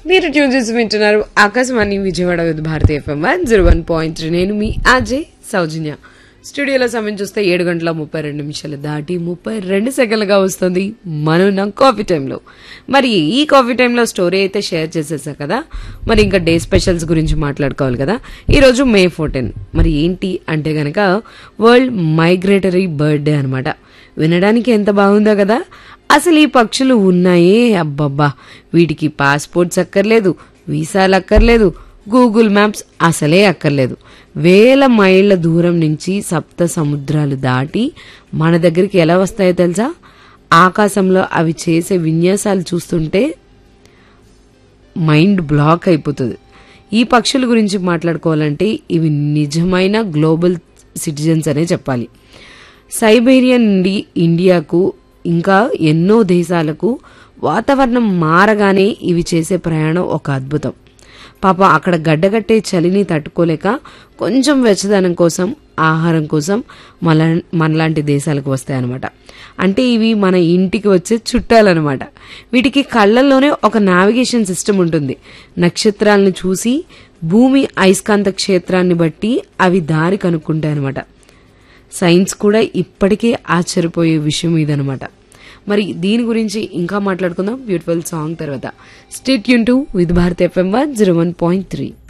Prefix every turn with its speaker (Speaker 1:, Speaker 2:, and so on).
Speaker 1: మీరు ట్యూన్ చేసి వింటున్నారు Akashvani Vijayawada with Bharati FM one zero one point three నేను మీ అజయ్ సౌజన్య స్టూడియోలో సమయం చూస్తే ఏడు గంటల ముప్పై రెండు నిమిషాలు దాటి ముప్పై రెండు సెకండ్లుగా వస్తుంది మన కాఫీ టైంలో మరి ఈ కాఫీ టైంలో స్టోరీ అయితే షేర్ చేసేసా కదా మరి ఇంకా డే స్పెషల్స్ గురించి మాట్లాడుకోవాలి కదా ఈరోజు మే ఫోర్టీన్ మరి ఏంటి అంటే గనక వరల్డ్ మైగ్రేటరీ బర్త్డే అనమాట వినడానికి ఎంత బాగుందో కదా అసలు ఈ పక్షులు ఉన్నాయే అబ్బబ్బా వీటికి పాస్పోర్ట్స్ అక్కర్లేదు వీసాలు అక్కర్లేదు గూగుల్ మ్యాప్స్ అసలే అక్కర్లేదు వేల మైళ్ళ దూరం నుంచి సప్త సముద్రాలు దాటి మన దగ్గరికి ఎలా వస్తాయో తెలుసా ఆకాశంలో అవి చేసే విన్యాసాలు చూస్తుంటే మైండ్ బ్లాక్ అయిపోతుంది ఈ పక్షుల గురించి మాట్లాడుకోవాలంటే ఇవి నిజమైన గ్లోబల్ సిటిజన్స్ అనే చెప్పాలి సైబేరియా నుండి ఇండియాకు ఇంకా ఎన్నో దేశాలకు వాతావరణం మారగానే ఇవి చేసే ప్రయాణం ఒక అద్భుతం పాప అక్కడ గడ్డగట్టే చలిని తట్టుకోలేక కొంచెం వెచ్చదనం కోసం ఆహారం కోసం మన మనలాంటి దేశాలకు వస్తాయన్నమాట అంటే ఇవి మన ఇంటికి వచ్చే చుట్టాలన్నమాట వీటికి కళ్ళల్లోనే ఒక నావిగేషన్ సిస్టమ్ ఉంటుంది నక్షత్రాలను చూసి భూమి అయస్కాంత క్షేత్రాన్ని బట్టి అవి దారి కనుక్కుంటాయన్నమాట సైన్స్ కూడా ఇప్పటికే ఆశ్చర్యపోయే విషయం ఇదనమాట మరి దీని గురించి ఇంకా మాట్లాడుకుందాం బ్యూటిఫుల్ సాంగ్ తర్వాత stay tune to with Bharat FM one zero one point three